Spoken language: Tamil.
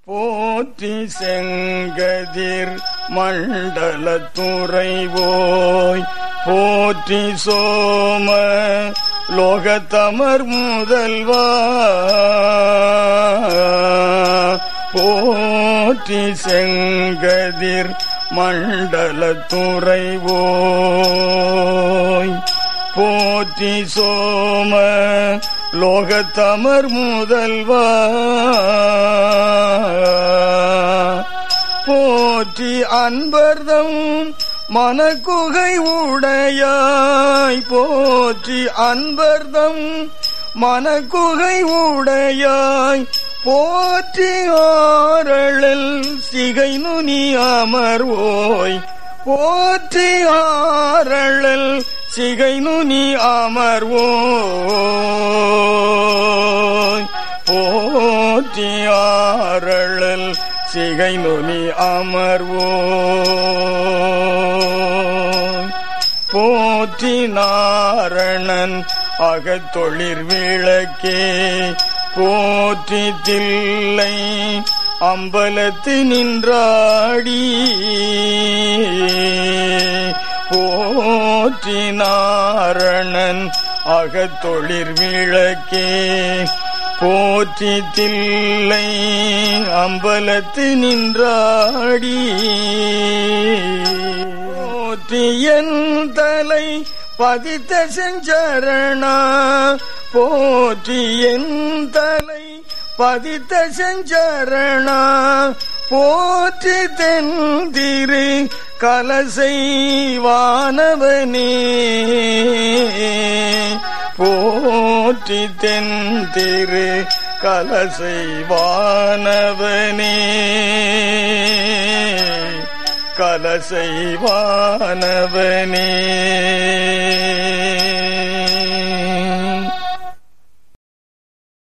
போற்றி செங்கதிர் மண்டலத்துறைவோய் போற்றி சோம லோகத்தமர் முதல்வா போற்றி செங்கதிர் மண்டலத்துறைவோய் போற்றி சோம லோகத்தமர் முதல்வா போற்றி அன்பர்தம் மனக்குகை உடையாய் போற்றி அன்பர்தம் மனக்குகை உடையாய் போற்றி ஆரழல் சிகை நுனி அமர்வோய் போற்றி ஆரழல் சிகை நுனி அமர்வோய் போற்றி ஆரழல் சிகை நுனி அமர்வோய் போற்றி நாரணன் அகத்தொழிற் விளக்கே போற்றி தில்லை அம்பலத்து நின்றாடி போற்றி நாரணன் அகத்தொழிற் விளக்கே போற்றி தில்லை அம்பலத்து நின்றாடி போற்றி என் தலை பதித்த செஞ்சரணா போற்றி என் தலை பதித்த செஞ்சரணா போற்றி தென்திரு கலசை வானவனே போற்றி தென்திரு கலசை வானவனே கலசை வானவனே